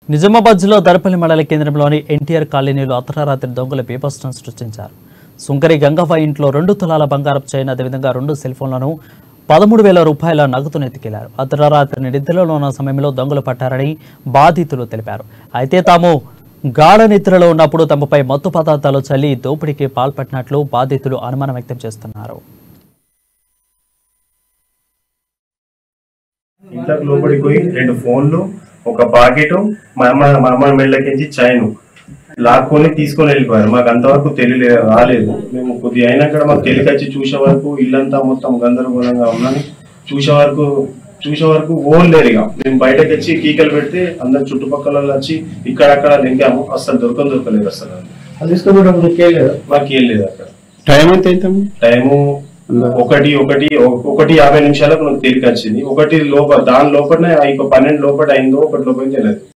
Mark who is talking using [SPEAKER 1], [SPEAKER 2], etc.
[SPEAKER 1] నిజామాబాద్ జిల్లా దరపల్లి మండల కేంద్రంలోని ఎన్టీఆర్ కాలనీలో అర్ధరాత్రి దొంగలు బీభత్సం సృష్టించారు సుంకరి గంగవ్వ ఇంట్లో రెండు తులాల బంగారపు చైన్ అదేవిధంగా రెండు సెల్ ఫోన్లను పదమూడు వేల రూపాయల నగదును ఎత్తుకెళ్లారు అర్ధరాత్రి నిద్రలో ఉన్న సమయంలో దొంగలు పట్టారని బాధితులు తెలిపారు అయితే తాము గాఢ నిద్రలో ఉన్నప్పుడు తమపై మత్తు పదార్థాలు చల్లి దోపిడీకి పాల్పడినట్లు బాధితులు అనుమానం వ్యక్తం చేస్తున్నారు
[SPEAKER 2] ఇంట్లోకి లోపలికి పోయి రెండు ఫోన్లు ఒక పాకెట్ మా అమ్మ మా అమ్మ మెళ్ళకించి చైన్ లాక్కొని తీసుకొని వెళ్ళిపోయారు మాకు అంతవరకు తెలియలే రాలేదు మేము కొద్దిగా అయినాక మాకు తెలియకొచ్చి చూసే వరకు ఇల్లంతా మొత్తం గందరగోళంగా ఉన్నది చూసే వరకు చూసే వరకు ఓన్ లేదు ఇక మేము బయటకు వచ్చి కీకలు పెడితే అందరు చుట్టుపక్కల వాళ్ళు వచ్చి ఇక్కడక్కడ లింకాము అసలు దొరకని దొరకలేదు అసలు
[SPEAKER 3] అది తీసుకుపోయినప్పుడు కేలేదు
[SPEAKER 2] మాకు ఏం లేదు అక్కడ
[SPEAKER 3] టైం ఎంత అయింది
[SPEAKER 2] టైము ఒకటి ఒకటి ఒకటి యాభై నిమిషాలకు నాకు తెలియక వచ్చింది ఒకటి లోపల దాని లోపలనే ఇక పన్నెండు లోపల అయిందో ఒకటి లోపల తెలియదు